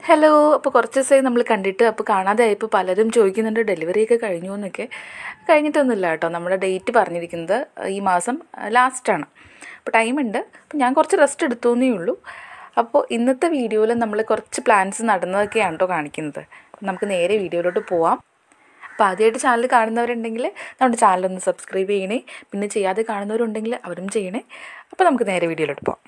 hello അപ്പോൾ കുറച്ച് ദിവസമായി നമ്മൾ കണ്ടിട്ട് അപ്പോൾ കാണാതെ ആയപ്പോൾ പലരും ചോദിക്കുന്നുണ്ട് ഡെലിവറി ഒക്കെ കഴിഞ്ഞു എന്നൊക്കെ കഴിഞ്ഞിട്ടൊന്നുമില്ല കേട്ടോ നമ്മുടെ ഡേറ്റ് പറഞ്ഞിരിക്കുന്നത് ഈ മാസം ലാസ്റ്റാണ് അപ്പോൾ ടൈമുണ്ട് അപ്പോൾ ഞാൻ കുറച്ച് റെസ്റ്റ് എടുത്തു എന്നേ ഉള്ളൂ അപ്പോൾ ഇന്നത്തെ വീഡിയോയിൽ നമ്മൾ കുറച്ച് പ്ലാൻസ് നടന്നതൊക്കെയാണ് കേട്ടോ കാണിക്കുന്നത് നമുക്ക് നേരെ വീഡിയോയിലോട്ട് പോവാം അപ്പോൾ ആദ്യമായിട്ട് ചാനൽ കാണുന്നവരുണ്ടെങ്കിൽ നമ്മുടെ ചാനലൊന്ന് സബ്സ്ക്രൈബ് ചെയ്യണേ പിന്നെ ചെയ്യാതെ കാണുന്നവരുണ്ടെങ്കിൽ അവരും ചെയ്യണേ അപ്പോൾ നമുക്ക് നേരെ വീഡിയോയിലോട്ട് പോവാം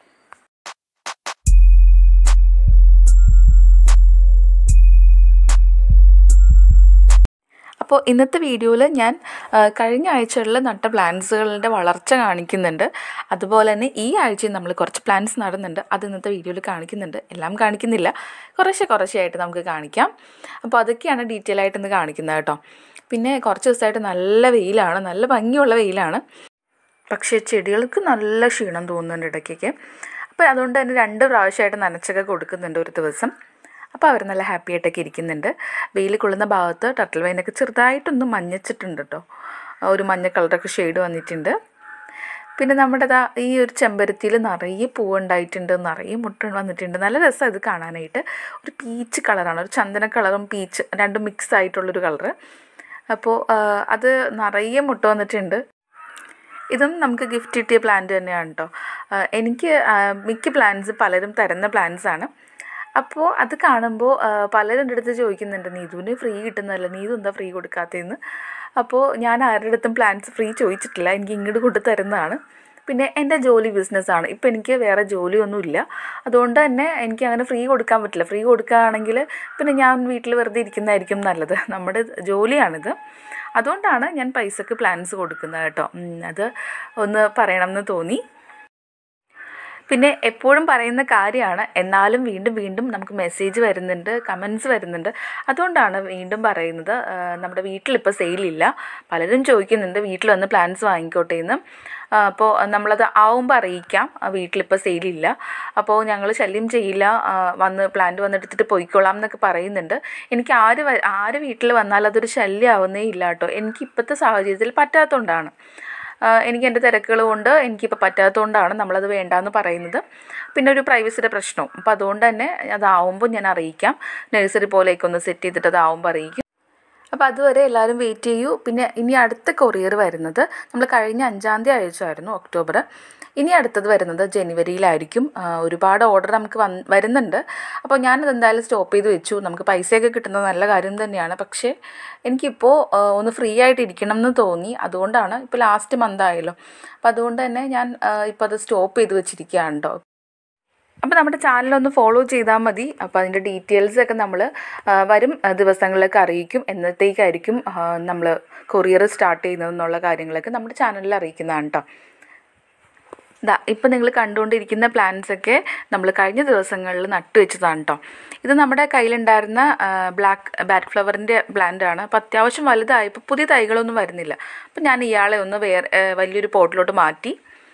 അപ്പോൾ ഇന്നത്തെ വീഡിയോയിൽ ഞാൻ ആ, കഴിഞ്ഞ ആഴ്ചകളിൽ നട്ട പ്ലാന്റ്സുകളുടെ വളർച്ച കാണിക്കുന്നുണ്ട് അതുപോലെ തന്നെ ഈ ആഴ്ചയും നമ്മൾ കുറച്ച് പ്ലാന്റ്സ് നടുന്നുണ്ട് അത് ഇന്നത്തെ വീഡിയോയിൽ കാണിക്കുന്നുണ്ട് എല്ലാം കാണിക്കുന്നില്ല കുറേശ്ശെ കുറേശ്ശെയായിട്ട് നമുക്ക് കാണിക്കാം അപ്പോൾ അതൊക്കെയാണ് ഡീറ്റെയിൽ ആയിട്ട് ഇന്ന് കാണിക്കുന്നത് കേട്ടോ പിന്നെ കുറച്ച് ദിവസമായിട്ട് നല്ല വെയിലാണ് നല്ല ഭംഗിയുള്ള വെയിലാണ് പക്ഷേ ചെടികൾക്ക് നല്ല ക്ഷീണം തോന്നുന്നുണ്ട് ഇടയ്ക്കൊക്കെ അപ്പോൾ അതുകൊണ്ട് തന്നെ രണ്ട് പ്രാവശ്യമായിട്ട് നനച്ചൊക്കെ കൊടുക്കുന്നുണ്ട് ഒരു ദിവസം അപ്പോൾ അവർ നല്ല ഹാപ്പി ആയിട്ടൊക്കെ ഇരിക്കുന്നുണ്ട് വെയിൽ കൊള്ളുന്ന ഭാഗത്ത് ടർട്ടിൽ വൈനൊക്കെ ചെറുതായിട്ടൊന്ന് മഞ്ഞച്ചിട്ടുണ്ട് കേട്ടോ ഒരു മഞ്ഞ കളറൊക്കെ ഷെയ്ഡ് വന്നിട്ടുണ്ട് പിന്നെ നമ്മുടെ ദാ ഈ ഒരു ചെമ്പരത്തിയിൽ നിറയെ പൂവുണ്ടായിട്ടുണ്ട് നിറയെ മുട്ട വന്നിട്ടുണ്ട് നല്ല രസമാണ് ഇത് കാണാനായിട്ട് ഒരു പീച്ച് കളറാണ് ഒരു ചന്ദന കളറും പീച്ച് രണ്ടും മിക്സ് ആയിട്ടുള്ളൊരു കളറ് അപ്പോൾ ആ, അത് നിറയെ മുട്ട വന്നിട്ടുണ്ട് ഇതും നമുക്ക് ഗിഫ്റ്റ് കിട്ടിയ പ്ലാന്റ് തന്നെയാണ് കേട്ടോ ആ, എനിക്ക് ആ, മിക്ക പ്ലാന്റ്സ് പലരും തരുന്ന പ്ലാന്റ്സ് ആണ് അപ്പോൾ അത് കാണുമ്പോൾ ആ, പലരും എൻ്റെ അടുത്ത് ചോദിക്കുന്നുണ്ട് നീതുവിന് ഫ്രീ കിട്ടുന്നതല്ല നീതു എന്താ ഫ്രീ കൊടുക്കാത്തതെന്ന് അപ്പോൾ ഞാൻ ആരുടെ അടുത്തും പ്ലാന്റ്സ് ഫ്രീ ചോദിച്ചിട്ടില്ല എനിക്ക് ഇങ്ങോട്ട് കൊണ്ടു തരുന്നതാണ് പിന്നെ എൻ്റെ ജോലി ബിസിനസ്സാണ് ഇപ്പോൾ എനിക്ക് വേറെ ജോലിയൊന്നുമില്ല അതുകൊണ്ട് തന്നെ എനിക്ക് അങ്ങനെ ഫ്രീ കൊടുക്കാൻ പറ്റില്ല ഫ്രീ കൊടുക്കുകയാണെങ്കിൽ പിന്നെ ഞാൻ വീട്ടിൽ വെറുതെ ഇരിക്കുന്നതായിരിക്കും നല്ലത് നമ്മുടെ ജോലിയാണിത് അതുകൊണ്ടാണ് ഞാൻ പൈസക്ക് പ്ലാൻസ് കൊടുക്കുന്നത് കേട്ടോ ഉം, അത് ഒന്ന് പറയണം എന്ന് തോന്നി പിന്നെ എപ്പോഴും പറയുന്ന കാര്യമാണ് എന്നാലും വീണ്ടും വീണ്ടും നമുക്ക് മെസ്സേജ് വരുന്നുണ്ട് കമൻസ് വരുന്നുണ്ട് അതുകൊണ്ടാണ് വീണ്ടും പറയുന്നത് ആ, നമ്മുടെ വീട്ടിലിപ്പോൾ സെയിലില്ല പലരും ചോദിക്കുന്നുണ്ട് വീട്ടിൽ വന്ന് പ്ലാൻസ് വാങ്ങിക്കോട്ടെ എന്ന് ആ, അപ്പോൾ നമ്മളത് ആവുമ്പോൾ അറിയിക്കാം ആ, വീട്ടിലിപ്പോൾ സെയിലില്ല അപ്പോൾ ഞങ്ങൾ ശല്യം ചെയ്യില്ല ആ, വന്ന് പ്ലാന്റ് വന്നെടുത്തിട്ട് പോയിക്കോളാം എന്നൊക്കെ പറയുന്നുണ്ട് എനിക്ക് ആര് വ- ആര് വീട്ടിൽ വന്നാൽ അതൊരു ശല്യമാവുന്നേ ഇല്ല കേട്ടോ എനിക്ക് ഇപ്പോഴത്തെ സാഹചര്യത്തിൽ പറ്റാത്തതുകൊണ്ടാണ് ആഹ് എനിക്ക് എൻ്റെ തിരക്കുകൾ കൊണ്ട് എനിക്കിപ്പോൾ പറ്റാത്തതുകൊണ്ടാണ് നമ്മളത് വേണ്ടാന്ന് പറയുന്നത് പിന്നെ ഒരു പ്രൈവസിയുടെ പ്രശ്നവും അപ്പോൾ അതുകൊണ്ട് തന്നെ അതാവുമ്പോൾ ഞാൻ അറിയിക്കാം നഴ്സറി പോലെയൊക്കെ ഒന്ന് സെറ്റ് ചെയ്തിട്ട് അതാവുമ്പോൾ അറിയിക്കും അപ്പോൾ അതുവരെ എല്ലാവരും വെയിറ്റ് ചെയ്യൂ പിന്നെ ഇനി അടുത്ത കൊറിയർ വരുന്നത് നമ്മൾ കഴിഞ്ഞ അഞ്ചാം തീയതി അയച്ചായിരുന്നു ഒക്ടോബർ ഇനി അടുത്തത് വരുന്നത് ജനുവരിയിലായിരിക്കും ആ, ഒരുപാട് ഓർഡർ നമുക്ക് വന്ന് വരുന്നുണ്ട് അപ്പോൾ ഞാനത് എന്തായാലും സ്റ്റോപ്പ് ചെയ്ത് വെച്ചു നമുക്ക് പൈസയൊക്കെ കിട്ടുന്നത് നല്ല കാര്യം തന്നെയാണ് പക്ഷേ എനിക്കിപ്പോൾ ആ, ഒന്ന് ഫ്രീ ആയിട്ട് ഇരിക്കണം എന്ന് തോന്നി അതുകൊണ്ടാണ് ഇപ്പോൾ ലാസ്റ്റ് മന്ത് ആയല്ലോ അപ്പോൾ അതുകൊണ്ട് തന്നെ ഞാൻ ഇപ്പോൾ അത് സ്റ്റോപ്പ് ചെയ്ത് വെച്ചിരിക്കുകയാണ് കേട്ടോ അപ്പോൾ നമ്മുടെ ചാനലൊന്ന് ഫോളോ ചെയ്താൽ മതി അപ്പോൾ അതിൻ്റെ ഡീറ്റെയിൽസ് ഒക്കെ നമ്മൾ വരും ആ, ദിവസങ്ങളിലൊക്കെ അറിയിക്കും എന്നത്തേക്കായിരിക്കും നമ്മൾ കൊറിയർ സ്റ്റാർട്ട് ചെയ്യുന്നതെന്നുള്ള കാര്യങ്ങളൊക്കെ നമ്മുടെ ചാനലിൽ അറിയിക്കുന്നതാണ് കേട്ടോ ഇതാ ഇപ്പം നിങ്ങൾ കണ്ടുകൊണ്ടിരിക്കുന്ന പ്ലാന്റ്സ് ഒക്കെ നമ്മൾ കഴിഞ്ഞ ദിവസങ്ങളിൽ നട്ടു വെച്ചതാണ് കേട്ടോ ഇത് നമ്മുടെ കയ്യിലുണ്ടായിരുന്ന ബ്ലാക്ക് ബാറ്റ് ഫ്ലവറിൻ്റെ പ്ലാന്റ് ആണ് അപ്പോൾ അത്യാവശ്യം വലുതായപ്പോൾ പുതിയ തൈകളൊന്നും വരുന്നില്ല അപ്പോൾ ഞാൻ ഇയാളെ ഒന്ന് വേറെ ആ, വലിയൊരു പോട്ടിലോട്ട് മാറ്റി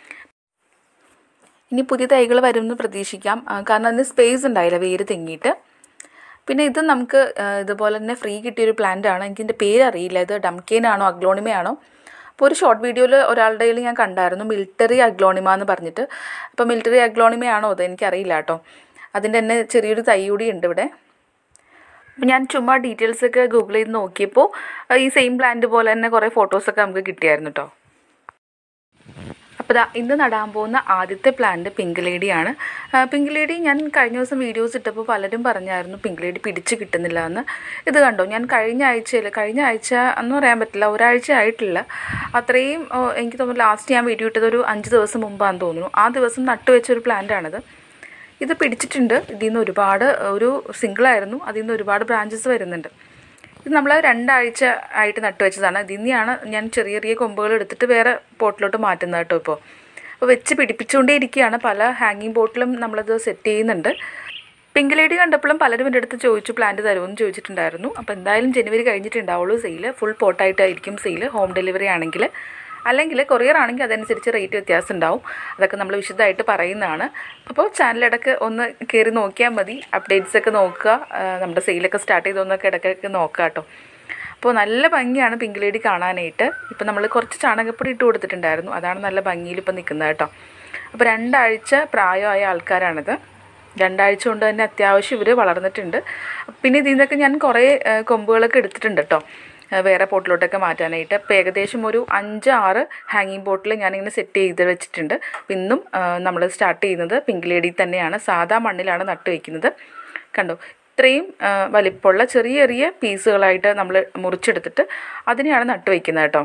ഇനി പുതിയ തൈകൾ വരുമെന്ന് പ്രതീക്ഷിക്കാം ആ, കാരണം അതിന് സ്പേസ് ഉണ്ടായില്ല വേര് തെങ്ങിയിട്ട് പിന്നെ ഇത് നമുക്ക് ആ, ഇതുപോലെ തന്നെ ഫ്രീ കിട്ടിയൊരു പ്ലാന്റ് ആണ് എനിക്ക് ഇതിൻ്റെ പേര് അറിയില്ല ഇത് ഡംകെയിനാണോ അഗ്ലോണിമയാണോ അപ്പോൾ ഒരു ഷോർട്ട് വീഡിയോയിൽ ഒരാളുടെ കയ്യിൽ ഞാൻ കണ്ടായിരുന്നു മിലിറ്ററി അഗ്ലോണിമ എന്ന് പറഞ്ഞിട്ട് അപ്പോൾ മിലിറ്ററി അഗ്ലോണിമയാണോ അത് എനിക്കറിയില്ല കേട്ടോ അതിൻ്റെ തന്നെ ചെറിയൊരു തൈ കൂടി ഉണ്ട് ഇവിടെ അപ്പോൾ ഞാൻ ചുമ്മാ ഡീറ്റെയിൽസ് ഒക്കെ ഗൂഗിൾ ചെയ്ത് നോക്കിയപ്പോൾ ആ, ഈ സെയിം പ്ലാന്റ് പോലെ തന്നെ കുറേ ഫോട്ടോസൊക്കെ നമുക്ക് കിട്ടിയായിരുന്നു കേട്ടോ അപ്പോൾ ദാ ഇന്ന് നടാൻ പോകുന്ന ആദ്യത്തെ പ്ലാന്റ് പിങ്ക് ലേഡിയാണ് ആ, പിങ്ക് ലേഡി ഞാൻ കഴിഞ്ഞ ദിവസം വീഡിയോസ് ഇട്ടപ്പോൾ പലരും പറഞ്ഞായിരുന്നു പിങ്ക് ലേഡി പിടിച്ച് കിട്ടുന്നില്ല എന്ന് ഇത് കണ്ടോ ഞാൻ കഴിഞ്ഞ ആഴ്ചയിൽ കഴിഞ്ഞ ആഴ്ച എന്ന് പറയാൻ പറ്റില്ല ഒരാഴ്ച ആയിട്ടില്ല അത്രയും ഓ, എനിക്ക് തോന്നുന്നു ലാസ്റ്റ് ഞാൻ വീഡിയോ ഇട്ടത് ഒരു അഞ്ച് ദിവസം മുമ്പാന്ന് തോന്നുന്നു ആ ദിവസം നട്ടുവെച്ച ഒരു പ്ലാന്റാണിത് ഇത് പിടിച്ചിട്ടുണ്ട് ഇതിൽ നിന്ന് ഒരുപാട് ഒരു സിംഗിളായിരുന്നു അതിൽ നിന്ന് ഒരുപാട് ബ്രാഞ്ചസ് വരുന്നുണ്ട് ഇത് നമ്മൾ രണ്ടാഴ്ച ആയിട്ട് നട്ടു വെച്ചതാണ് ഇതിൽ നിന്നാണ് ഞാൻ ചെറിയ ചെറിയ കൊമ്പുകൾ എടുത്തിട്ട് വേറെ പോട്ടിലോട്ട് മാറ്റുന്നത് കേട്ടോ ഇപ്പോൾ അപ്പോൾ വെച്ച് പിടിപ്പിച്ചുകൊണ്ടേ ഇരിക്കുകയാണ് പല ഹാങ്ങിങ് ബോട്ടിലും നമ്മളത് സെറ്റ് ചെയ്യുന്നുണ്ട് പിങ്ക് ലേഡി കണ്ടപ്പോഴും പലരും എൻ്റെ അടുത്ത് ചോദിച്ചു പ്ലാന്റ് തരുമെന്ന് ചോദിച്ചിട്ടുണ്ടായിരുന്നു അപ്പോൾ എന്തായാലും ജനുവരി കഴിഞ്ഞിട്ടുണ്ടാവുള്ളൂ സെയിൽ ഫുൾ പോട്ടായിട്ടായിരിക്കും സെയിൽ ഹോം ഡെലിവറി ആണെങ്കിൽ അല്ലെങ്കിൽ കൊറിയർ ആണെങ്കിൽ അതനുസരിച്ച് റേറ്റ് വ്യത്യാസം ഉണ്ടാവും അതൊക്കെ നമ്മൾ വിശദമായിട്ട് പറയുന്നതാണ് അപ്പോൾ ചാനലിടക്ക് ഒന്ന് കയറി നോക്കിയാൽ മതി അപ്ഡേറ്റ്സ് ഒക്കെ നോക്കുക ആ, നമ്മുടെ സെയിലൊക്കെ സ്റ്റാർട്ട് ചെയ്തോന്നൊക്കെ ഇടയ്ക്കൊക്കെ നോക്കുക കേട്ടോ അപ്പോൾ നല്ല ഭംഗിയാണ് പിങ്ക് ലേഡി കാണാനായിട്ട് ഇപ്പം നമ്മൾ കുറച്ച് ചാണകപ്പൊടി ഇട്ട് കൊടുത്തിട്ടുണ്ടായിരുന്നു അതാണ് നല്ല ഭംഗിയിൽ ഇപ്പം നിൽക്കുന്നത് കേട്ടോ അപ്പോൾ രണ്ടാഴ്ച പ്രായമായ ആൾക്കാരാണിത് രണ്ടാഴ്ച കൊണ്ട് തന്നെ അത്യാവശ്യം ഇവർ വളർന്നിട്ടുണ്ട് പിന്നെ ഇതിൽ നിന്നൊക്കെ ഞാൻ കുറേ ആ, കൊമ്പുകളൊക്കെ എടുത്തിട്ടുണ്ട് കേട്ടോ ആ, വേറെ പോട്ടിലോട്ടൊക്കെ മാറ്റാനായിട്ട് അപ്പോൾ ഏകദേശം ഒരു അഞ്ച് ആറ് ഹാങ്ങിങ് ബോട്ടിൽ ഞാനിങ്ങനെ സെറ്റ് ചെയ്ത് വെച്ചിട്ടുണ്ട് അപ്പം ഇന്നും നമ്മൾ സ്റ്റാർട്ട് ചെയ്യുന്നത് പിങ്ക് ലേഡി തന്നെയാണ് സാധാ മണ്ണിലാണ് നട്ട് വയ്ക്കുന്നത് കണ്ടോ ഇത്രയും ആ, വലിപ്പമുള്ള ചെറിയ ചെറിയ പീസുകളായിട്ട് നമ്മൾ മുറിച്ചെടുത്തിട്ട് അതിനെയാണ് നട്ട് വയ്ക്കുന്നത് കേട്ടോ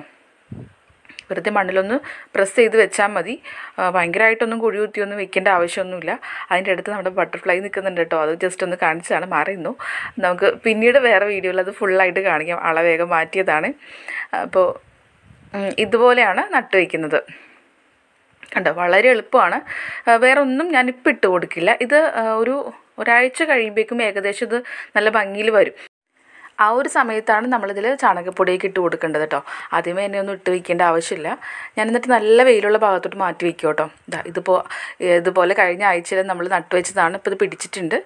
വെറുതെ മണ്ണിലൊന്ന് പ്രസ് ചെയ്ത് വെച്ചാൽ മതി ആ, ഭയങ്കരമായിട്ടൊന്നും കുഴി കുത്തിയൊന്നും വെക്കേണ്ട ആവശ്യമൊന്നുമില്ല അതിൻ്റെ അടുത്ത് നമ്മുടെ ബട്ടർഫ്ലൈ നിൽക്കുന്നുണ്ട് കേട്ടോ അത് ജസ്റ്റ് ഒന്ന് കാണിച്ചാണ് മാറിയിരുന്നു നമുക്ക് പിന്നീട് വേറെ വീഡിയോയിൽ അത് ഫുള്ളായിട്ട് കാണിക്കാം അളവേഗം മാറ്റിയതാണ് അപ്പോൾ ഉം, ഇതുപോലെയാണ് നട്ട് വയ്ക്കുന്നത് കണ്ടോ വളരെ എളുപ്പമാണ് ആ, വേറെ ഒന്നും ഞാനിപ്പോൾ ഇട്ട് കൊടുക്കില്ല ഇത് ആ, ഒരു ഒരാഴ്ച കഴിയുമ്പോഴേക്കും ഏകദേശം ഇത് നല്ല ഭംഗിയിൽ വരും ആ ഒരു സമയത്താണ് നമ്മളിതിൽ ചാണകപ്പൊടിയൊക്കെ ഇട്ട് കൊടുക്കേണ്ടത് കേട്ടോ ആദ്യമേ തന്നെ ഒന്നും ഇട്ട് വയ്ക്കേണ്ട ആവശ്യമില്ല ഞാൻ എന്നിട്ട് നല്ല വെയിലുള്ള ഭാഗത്തോട്ട് മാറ്റി വയ്ക്കും കേട്ടോ ഇതാ ഇതിപ്പോൾ ഇതുപോലെ കഴിഞ്ഞ ആഴ്ചയിൽ നമ്മൾ നട്ടു വെച്ചതാണ് ഇപ്പോൾ ഇത് പിടിച്ചിട്ടുണ്ട്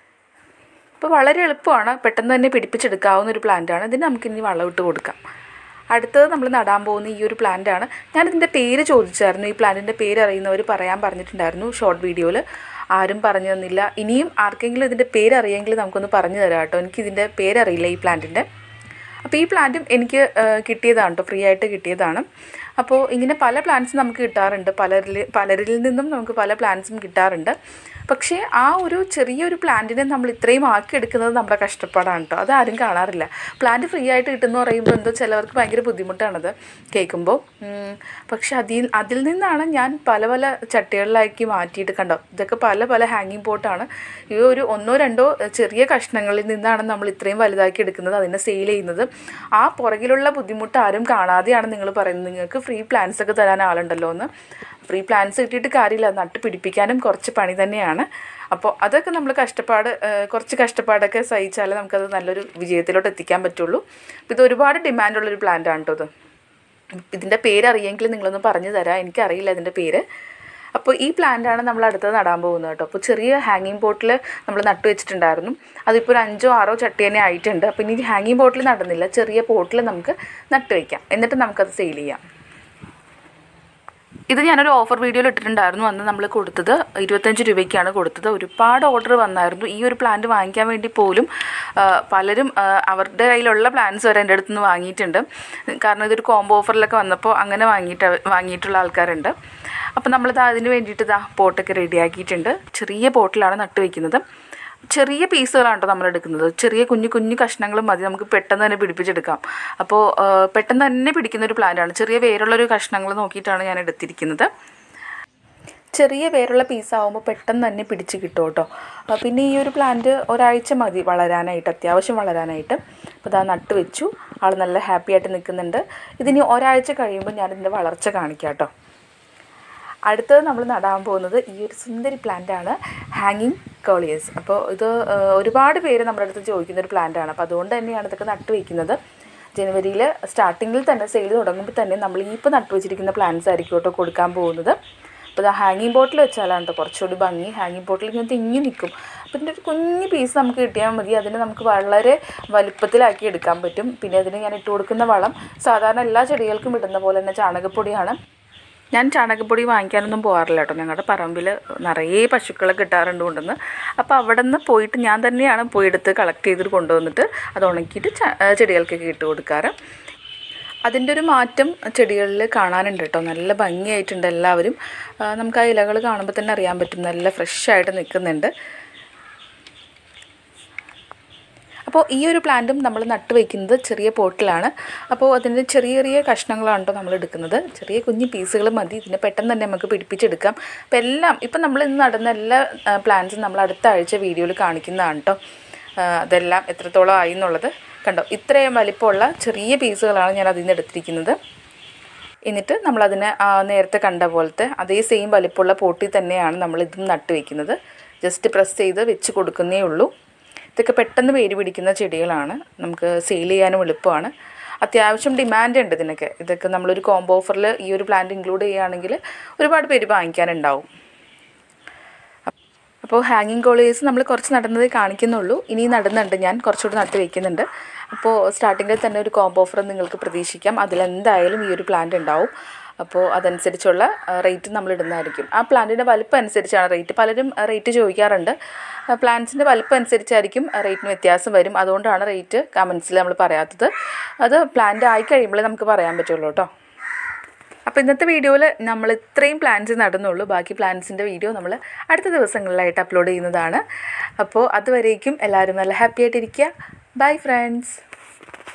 അപ്പോൾ വളരെ എളുപ്പമാണ് പെട്ടെന്ന് തന്നെ പിടിപ്പിച്ചെടുക്കാവുന്ന ഒരു പ്ലാന്റാണ് ഇതിന് നമുക്കിനി വളമിട്ട് കൊടുക്കാം അടുത്തത് നമ്മൾ നടാൻ പോകുന്ന ഈ ഒരു പ്ലാന്റാണ് ഞാനിതിൻ്റെ പേര് ചോദിച്ചായിരുന്നു ഈ പ്ലാന്റിൻ്റെ പേര് അറിയുന്നവർ പറയാൻ പറഞ്ഞിട്ടുണ്ടായിരുന്നു ഷോർട്ട് വീഡിയോയിൽ ആരും പറഞ്ഞു തന്നില്ല ഇനിയും ആർക്കെങ്കിലും ഇതിൻ്റെ പേര് അറിയെങ്കിൽ നമുക്കൊന്ന് പറഞ്ഞു തരാം കേട്ടോ എനിക്കിതിൻ്റെ പേരറിയില്ല ഈ പ്ലാന്റിൻ്റെ അപ്പോൾ ഈ പ്ലാന്റും എനിക്ക് ആ, കിട്ടിയതാണ് കേട്ടോ ഫ്രീ ആയിട്ട് കിട്ടിയതാണ് അപ്പോൾ ഇങ്ങനെ പല പ്ലാന്റ്സും നമുക്ക് കിട്ടാറുണ്ട് പലരിൽ പലരിൽ നിന്നും നമുക്ക് പല പ്ലാന്റ്സും കിട്ടാറുണ്ട് പക്ഷേ ആ ഒരു ചെറിയൊരു പ്ലാന്റിനെ നമ്മൾ ഇത്രയും ആക്കിയെടുക്കുന്നത് നമ്മുടെ കഷ്ടപ്പാടാണ് കേട്ടോ അത് ആരും കാണാറില്ല പ്ലാന്റ് ഫ്രീ ആയിട്ട് കിട്ടുമെന്ന് പറയുമ്പോൾ എന്തോ ചിലവർക്ക് ഭയങ്കര ബുദ്ധിമുട്ടാണത് കേൾക്കുമ്പോൾ ഉം, പക്ഷെ അതിൽ അതിൽ നിന്നാണ് ഞാൻ പല പല ചട്ടികളിലാക്കി മാറ്റിയിട്ട് കണ്ടോ ഇതൊക്കെ പല പല ഹാങ്ങിങ് പോട്ടാണ് ഈ ഒരു ഒന്നോ രണ്ടോ ചെറിയ കഷ്ണങ്ങളിൽ നിന്നാണ് നമ്മൾ ഇത്രയും വലുതാക്കി എടുക്കുന്നത് അതിനെ സെയിൽ ചെയ്യുന്നത് ആ പുറകിലുള്ള ബുദ്ധിമുട്ട് ആരും കാണാതെയാണ് നിങ്ങൾ പറയുന്നത് നിങ്ങൾക്ക് ഫ്രീ പ്ലാൻസ് ഒക്കെ തരാൻ ആളുണ്ടല്ലോ എന്ന് ഫ്രീ പ്ലാൻസ് കിട്ടിയിട്ട് കാര്യമില്ല അത് നട്ട് പിടിപ്പിക്കാനും കുറച്ച് പണി തന്നെയാണ് അപ്പോൾ അതൊക്കെ നമ്മൾ കഷ്ടപ്പാട് ആ, കുറച്ച് കഷ്ടപ്പാടൊക്കെ സഹിച്ചാലേ നമുക്കത് നല്ലൊരു വിജയത്തിലോട്ട് എത്തിക്കാൻ പറ്റുള്ളൂ അപ്പോൾ ഇത് ഒരുപാട് ഡിമാൻഡുള്ളൊരു പ്ലാന്റ് ആണ് കേട്ടോ ഇത് ഇതിൻ്റെ പേര് അറിയെങ്കിൽ നിങ്ങളൊന്ന് പറഞ്ഞു തരാം എനിക്കറിയില്ല ഇതിൻ്റെ പേര് അപ്പോൾ ഈ പ്ലാന്റാണ് നമ്മൾ അടുത്തത് നടാൻ പോകുന്നത് കേട്ടോ അപ്പോൾ ചെറിയ ഹാങ്ങിങ് പോട്ടിൽ നമ്മൾ നട്ടു വെച്ചിട്ടുണ്ടായിരുന്നു അതിപ്പോൾ ഒരു അഞ്ചോ ആറോ ചട്ടി തന്നെ ആയിട്ടുണ്ട് അപ്പോൾ ഇനി ഹാങ്ങിങ് പോട്ടിൽ നടുന്നില്ല ചെറിയ പോട്ടിൽ നമുക്ക് നട്ട് വയ്ക്കാം എന്നിട്ട് നമുക്കത് സെയിൽ ചെയ്യാം ഇത് ഞാനൊരു ഓഫർ വീഡിയോയിൽ ഇട്ടിട്ടുണ്ടായിരുന്നു അന്ന് നമ്മൾ കൊടുത്തത് ഇരുപത്തഞ്ച് രൂപയ്ക്കാണ് കൊടുത്തത് ഒരുപാട് ഓർഡർ വന്നായിരുന്നു ഈ ഒരു പ്ലാന്റ് വാങ്ങിക്കാൻ വേണ്ടി പോലും ആ, പലരും ആ, അവരുടെ കയ്യിലുള്ള പ്ലാൻസ് വരെ എൻ്റെ അടുത്ത് നിന്ന് വാങ്ങിയിട്ടുണ്ട് കാരണം ഇതൊരു കോംബോ ഓഫറിലൊക്കെ വന്നപ്പോൾ അങ്ങനെ വാങ്ങിയിട്ട് വാങ്ങിയിട്ടുള്ള ആൾക്കാരുണ്ട് അപ്പോൾ നമ്മളിത് അതിന് വേണ്ടിയിട്ട് ഇതാ പോട്ടൊക്കെ റെഡിയാക്കിയിട്ടുണ്ട് ചെറിയ പോട്ടിലാണ് നട്ട് വയ്ക്കുന്നത് ചെറിയ പീസുകളാണ് കേട്ടോ നമ്മൾ എടുക്കുന്നത് ചെറിയ കുഞ്ഞു കുഞ്ഞു കഷ്ണങ്ങൾ മതി നമുക്ക് പെട്ടെന്ന് തന്നെ പിടിപ്പിച്ചെടുക്കാം അപ്പോൾ ആ, പെട്ടെന്ന് തന്നെ പിടിക്കുന്ന ഒരു പ്ലാന്റാണ് ചെറിയ വേരുള്ളൊരു കഷ്ണങ്ങൾ നോക്കിയിട്ടാണ് ഞാൻ എടുത്തിരിക്കുന്നത് ചെറിയ വേരുള്ള പീസാവുമ്പോൾ പെട്ടെന്ന് തന്നെ പിടിച്ച് കിട്ടും കേട്ടോ ആ, പിന്നെ ഈ ഒരു പ്ലാന്റ് ഒരാഴ്ച മതി വളരാനായിട്ട് അത്യാവശ്യം വളരാനായിട്ട് അപ്പോൾ ഇതാ നട്ട് വെച്ചു ആൾ നല്ല ഹാപ്പി ആയിട്ട് നിൽക്കുന്നുണ്ട് ഇതിനി ഒരാഴ്ച കഴിയുമ്പോൾ ഞാനിതിൻ്റെ വളർച്ച കാണിക്കാം കേട്ടോ അടുത്തത് നമ്മൾ നടാൻ പോകുന്നത് ഈ ഒരു സുന്ദരി പ്ലാന്റ് ആണ് ഹാങ്ങിങ് കോളിയസ് അപ്പോൾ ഇത് ആ, ഒരുപാട് പേര് നമ്മുടെ അടുത്ത് ചോദിക്കുന്ന ഒരു പ്ലാന്റ് ആണ് അപ്പോൾ അതുകൊണ്ട് തന്നെയാണ് ഇതൊക്കെ നട്ടു വയ്ക്കുന്നത് ജനുവരിയിൽ സ്റ്റാർട്ടിങ്ങിൽ തന്നെ സെയിൽ തുടങ്ങുമ്പോൾ തന്നെ നമ്മൾ ഈ ഇപ്പോൾ നട്ടു വെച്ചിരിക്കുന്ന പ്ലാന്റ്സ് ആയിരിക്കും കേട്ടോ കൊടുക്കാൻ പോകുന്നത് അപ്പോൾ ഇത് ഹാങ്ങിങ് ബോട്ടിൽ വെച്ചാലാണ് കേട്ടോ കുറച്ചുകൂടി ഭംഗി ഹാങ്ങിങ് ബോട്ടിൽ ഇങ്ങനെ തിങ്ങി നിൽക്കും അപ്പോൾ ഇതിൻ്റെ ഒരു കുഞ്ഞ് പീസ് നമുക്ക് കിട്ടിയാൽ മതി അതിന് നമുക്ക് വളരെ വലുപ്പത്തിലാക്കി എടുക്കാൻ പറ്റും പിന്നെ അതിന് ഞാൻ ഇട്ട് കൊടുക്കുന്ന വളം സാധാരണ എല്ലാ ചെടികൾക്കും ഇടുന്ന പോലെ തന്നെ ചാണകപ്പൊടിയാണ് ഞാൻ ചാണകപ്പൊടി വാങ്ങിക്കാനൊന്നും പോകാറില്ല കേട്ടോ ഞങ്ങളുടെ പറമ്പിൽ നിറയെ പശുക്കളെ കിട്ടാറുണ്ട് കൊണ്ടുവന്ന് അപ്പോൾ അവിടെ നിന്ന് പോയിട്ട് ഞാൻ തന്നെയാണ് പോയി എടുത്ത് കളക്ട് ചെയ്തിട്ട് കൊണ്ടുവന്നിട്ട് അത് ഉണക്കിയിട്ട് ച- ആ, ചെടികൾക്കൊക്കെ ഇട്ട് കൊടുക്കാറ് അതിൻ്റെ ഒരു മാറ്റം ചെടികളിൽ കാണാനുണ്ട് കേട്ടോ നല്ല ഭംഗിയായിട്ടുണ്ട് എല്ലാവരും ആ, നമുക്ക് ആ ഇലകൾ കാണുമ്പോൾ തന്നെ അറിയാൻ പറ്റും നല്ല ഫ്രഷ് ആയിട്ട് നിൽക്കുന്നുണ്ട് അപ്പോൾ ഈ ഒരു പ്ലാന്റും നമ്മൾ നട്ട് വയ്ക്കുന്നത് ചെറിയ പോട്ടിലാണ് അപ്പോൾ അതിൻ്റെ ചെറിയ ചെറിയ കഷ്ണങ്ങളാണ് കേട്ടോ നമ്മൾ എടുക്കുന്നത് ചെറിയ കുഞ്ഞു പീസുകൾ മതി ഇതിനെ പെട്ടെന്ന് തന്നെ നമുക്ക് പിടിപ്പിച്ചെടുക്കാം അപ്പോൾ എല്ലാം ഇപ്പം നമ്മൾ ഇന്ന് നടുന്ന എല്ലാ പ്ലാന്റ്സും നമ്മൾ അടുത്ത ആഴ്ച വീഡിയോയിൽ കാണിക്കുന്നതാണ് കേട്ടോ ആ, അതെല്ലാം എത്രത്തോളം ആയി എന്നുള്ളത് കണ്ടോ ഇത്രയും വലിപ്പമുള്ള ചെറിയ പീസുകളാണ് ഞാൻ അതിൽ നിന്ന് എടുത്തിരിക്കുന്നത് എന്നിട്ട് നമ്മളതിനെ ആ, നേരത്തെ കണ്ട പോലത്തെ അതേ സെയിം വലിപ്പമുള്ള പോട്ടിൽ തന്നെയാണ് നമ്മൾ ഇതും നട്ട് വയ്ക്കുന്നത് ജസ്റ്റ് പ്രസ് ചെയ്ത് വെച്ച് കൊടുക്കുന്നേ ഉള്ളൂ ഇതൊക്കെ പെട്ടെന്ന് വേര് പിടിക്കുന്ന ചെടികളാണ് നമുക്ക് സെയിൽ ചെയ്യാനും എളുപ്പമാണ് അത്യാവശ്യം ഡിമാൻഡ് ഉണ്ട് ഇതിനൊക്കെ ഇതൊക്കെ നമ്മളൊരു കോംബോ ഓഫറിൽ ഈ ഒരു പ്ലാന്റ് ഇൻക്ലൂഡ് ചെയ്യുകയാണെങ്കിൽ ഒരുപാട് പേര് വാങ്ങിക്കാനുണ്ടാവും അപ്പോൾ ഹാങ്ങിങ് കോളേജ് നമ്മൾ കുറച്ച് നടന്നതേ കാണിക്കുന്നുള്ളൂ ഇനി നടുന്നുണ്ട് ഞാൻ കുറച്ചുകൂടി നട്ട് വയ്ക്കുന്നുണ്ട് അപ്പോൾ സ്റ്റാർട്ടിങ്ങിൽ തന്നെ ഒരു കോംബോ ഓഫർ നിങ്ങൾക്ക് പ്രതീക്ഷിക്കാം അതിലെന്തായാലും ഈ ഒരു പ്ലാന്റ് ഉണ്ടാവും അപ്പോൾ അതനുസരിച്ചുള്ള റേറ്റ് നമ്മൾ ഇടുന്നതായിരിക്കും ആ പ്ലാന്റിൻ്റെ വലിപ്പം അനുസരിച്ചാണ് റേറ്റ് പലരും റേറ്റ് ചോദിക്കാറുണ്ട് പ്ലാന്റ്സിൻ്റെ വലിപ്പം അനുസരിച്ചായിരിക്കും റേറ്റിന് വ്യത്യാസം വരും അതുകൊണ്ടാണ് റേറ്റ് കമൻസിൽ നമ്മൾ പറയാത്തത് അത് പ്ലാന്റ് ആയി കഴിയുമ്പോഴേ നമുക്ക് പറയാൻ പറ്റുള്ളൂ കേട്ടോ അപ്പോൾ ഇന്നത്തെ വീഡിയോയിൽ നമ്മൾ ഇത്രയും പ്ലാൻസ് നടന്നുള്ളൂ ബാക്കി പ്ലാൻസിൻ്റെ വീഡിയോ നമ്മൾ അടുത്ത ദിവസങ്ങളിലായിട്ട് അപ്ലോഡ് ചെയ്യുന്നതാണ് അപ്പോൾ അതുവരേക്കും എല്ലാവരും നല്ല ഹാപ്പി ആയിട്ടിരിക്കുക ബൈ ഫ്രണ്ട്സ്